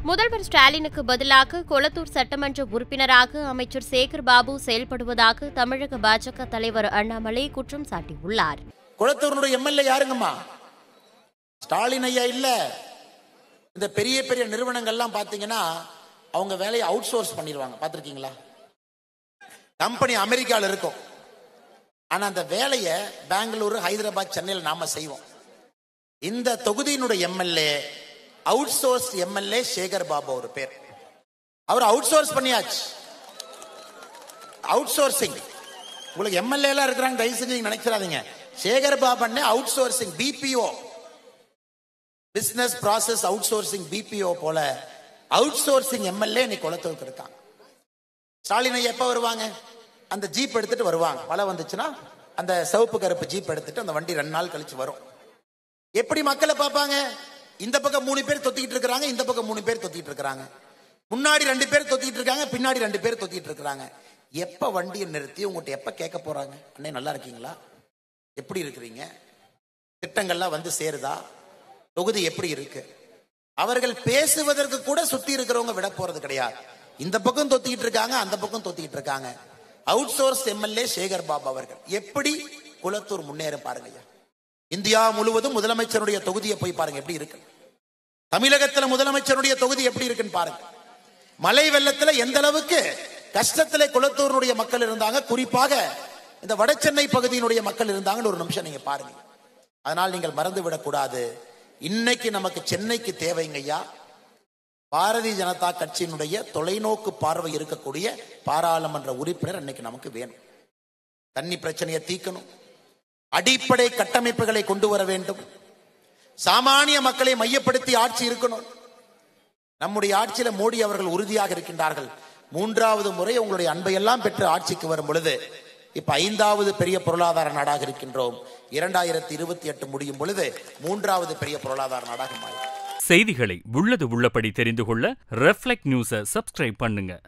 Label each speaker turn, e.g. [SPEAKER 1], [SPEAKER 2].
[SPEAKER 1] முதல்வர் ஸ்டாலினுக்கு பதிலாக கொளத்தூர் சட்டமன்ற உறுப்பினராக அமைச்சர் சேகர் பாபு செயல்படுவதாக தமிழக பாஜக தலைவர் அண்ணாமலை குற்றம் சாட்டியுள்ளார்
[SPEAKER 2] குளத்தூருடைய எம்எல்ஏ யாருங்கம்மா ஸ்டாலின் ஐயா இல்ல இந்த பெரிய பெரிய நிறுவனங்கள்லாம் பாத்தீங்கன்னா அவங்க வேலையை அவுட் சோர்ஸ் பண்ணிடுவாங்க பார்த்திருக்கீங்களா கம்பெனி அமெரிக்காவில் இருக்கும் ஆனா அந்த வேலையை பெங்களூரு ஹைதராபாத் சென்னையில் நாம செய்வோம் இந்த தொகுதியினுடைய MLA outsource MLA Sekar Babu ஒரு பேர் அவர் அவுட் சோர்ஸ் பண்ணியாச்சு அவுட் சோர்சிங் உங்களுக்கு எம்எல்ஏ எல்லாம் இருக்கிறாங்க தயவு செஞ்சு நீங்க நினைச்சிடாதீங்க சேகர் பாபண்ணே outsourcing BPO business process outsourcing BPO போல அவுட் சோர்சிங் எம்எல்ஏ இன்னைக்கு குளத்தூருக்கு இருக்காங்க ஸ்டாலின் ஐயா எப்ப வருவாங்க அந்த ஜீப் எடுத்துட்டு வருவாங்க மழை வந்துச்சுன்னா அந்த சிவப்பு கருப்பு ஜீப் எடுத்துட்டு அந்த வண்டி ரெண்டு நாள் கழிச்சு வரும் எப்படி மக்களை பார்ப்பாங்க இந்த பக்கம் மூணு பேர் தொத்திக்கிட்டு இருக்காங்க இந்த பக்கம் மூணு பேர் தொத்திட்டு இருக்காங்க முன்னாடி ரெண்டு பேர் தொத்திட்டு இருக்காங்க பின்னாடி ரெண்டு பேர் தொத்திட்டு இருக்காங்க எப்ப வண்டியை நிறுத்தி உங்கள்கிட்ட எப்ப கேட்க போறாங்க அண்ணே நல்லா இருக்கீங்களா எப்படி இருக்கிறீங்க திட்டங்கள்லாம் வந்து சேருதா தொகுதி எப்படி இருக்கு அவர்கள் பேசுவதற்கு கூட சுத்தி இருக்கிறவங்க விட போறது கிடையாது இந்த பக்கம் தொத்திக்கிட்டு இருக்காங்க அந்த பக்கம் தொத்திக்கிட்டு இருக்காங்க outsource MLA Sekar Babu அவர்கள் எப்படி குளத்தூர் முன்னேற பாருங்க ஐயா இந்தியா முழுவதும் முதலமைச்சருடைய தொகுதியை போய் பாருங்க எப்படி இருக்கு தமிழகத்துல முதலமைச்சருடைய தொகுதி எப்படி இருக்குன்னு பாருங்க மழை வெள்ளத்துல எந்த அளவுக்கு கஷ்டத்துல குளத்தூருடைய மக்கள் இருந்தாங்க குறிப்பாக இந்த வடசென்னை பகுதியினுடைய மக்கள் இருந்தாங்கன்னு ஒரு நிமிஷம் நீங்க பாருங்க அதனால் நீங்கள் மறந்து விடக்கூடாது இன்னைக்கு நமக்கு சென்னைக்கு தேவைங்க ஐயா பாரதிய ஜனதா கட்சியினுடைய தொலைநோக்கு பார்வை இருக்கக்கூடிய பாராளுமன்ற உறுப்பினர் இன்னைக்கு நமக்கு வேணும் தண்ணி பிரச்சனையை தீக்கணும் அடிப்படை கட்டமைப்புகளை கொண்டு வர வேண்டும் சாமானிய மக்களை மையப்படுத்தி ஆட்சி இருக்கணும் நம்முடைய ஆட்சியில மோடி அவர்கள் உறுதியாக இருக்கின்றார்கள் மூன்றாவது முறை உங்களுடைய அன்பையெல்லாம் பெற்று ஆட்சிக்கு வரும் பொழுது இப்ப ஐந்தாவது பெரிய பொருளாதார நாடாக இருக்கின்றோம் இரண்டாயிரத்தி இருபத்தி எட்டு முடியும் பொழுது மூன்றாவது பெரிய பொருளாதார நாடாக மாறும்
[SPEAKER 3] செய்திகளை உள்ளது உள்ளபடி தெரிந்து கொள்ள ரெஃப்ளெக்ட் நியூஸை சப்ஸ்கிரைப் பண்ணுங்க